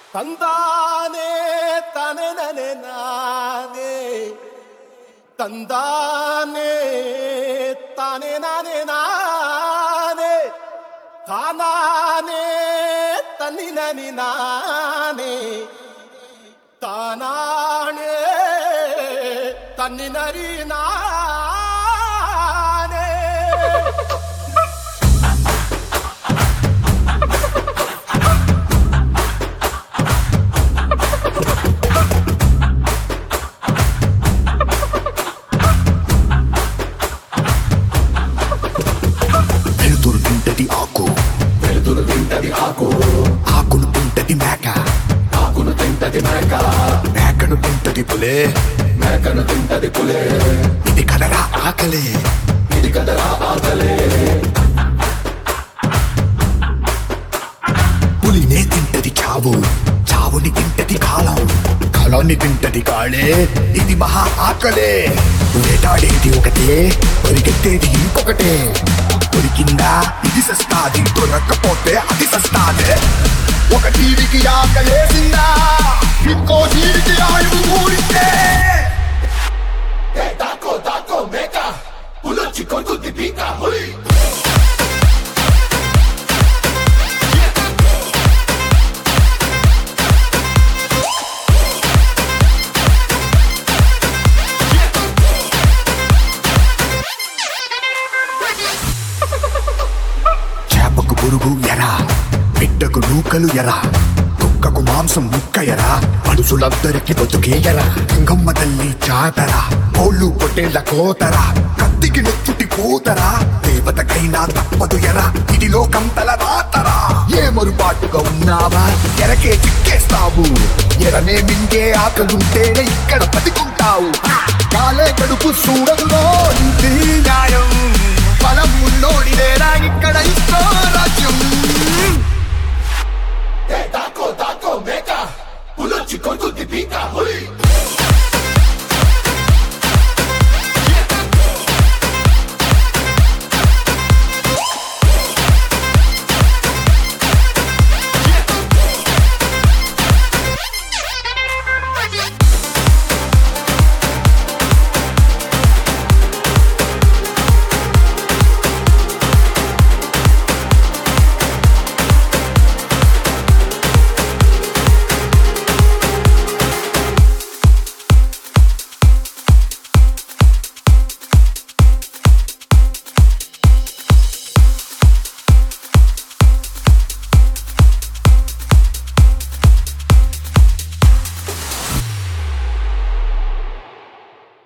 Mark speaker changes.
Speaker 1: ತಂದಾನೆ ತಾನೆ ನನೆ ನಾನೇ ತಂದಾನೆ ತಾನೆ ನಾನೇ ನಾನೇ ತಾನಾನೆ ತನ್ನಿ ನನಿ ನಾನೇ ತಾನಾಣೆ ತನ್ನಿ ನರಿ ನಾನೇ
Speaker 2: వెలుతురు తింటది ఆకు
Speaker 3: వెలుతురు తింటది ఆకు
Speaker 2: ఆకును తింటది మేక
Speaker 3: ఆకును తింటది మేక
Speaker 2: మేకను తింటది పులే
Speaker 3: మేకను తింటది పులే
Speaker 2: ఇది కదరా ఆకలే
Speaker 3: ఇది కదరా ఆకలే
Speaker 2: పులినే తింటది చావు చావుని తింటది కాలం కాలాన్ని తింటది కాళే ఇది మహా ఆకలే వేటాడేది ఒకటే పరిగెత్తేది ఇంకొకటే దొరికిందా ఇది సస్తాది దొరక్కపోతే అది సస్తాదే ఒక జీవికి ఆకలేసిందా ఇంకో జీవికి ఆయువు ఊరితే
Speaker 3: ఏ దాకో దాకో మేక పులొచ్చి కొడుకుద్ది పీక హుయ్
Speaker 2: చేపకు పురుగు ఎరా బిడ్డకు నూకలు ఎరా కుక్కకు మాంసం ముక్క ఎరా మనుషులందరికి బతుకే ఎరా గంగమ్మ తల్లి జాతరా కోళ్ళు పొట్టేళ్ల కోతరా కత్తికి నెచ్చుటి కూతరా దేవతకైనా తప్పదు ఎరా ఇది లోకం తల రాతరా ఏ మరుపాటుగా ఉన్నావా ఎరకే చిక్కేస్తావు ఎరనే మింగే ఆకలుంటేనే ఇక్కడ బతికుంటావు కాలే కడుపు చూడదులో ఇది న్యాయం బలం ఉన్నోడిదేరా ఇక్కడ ఇష్టో రాజ్యం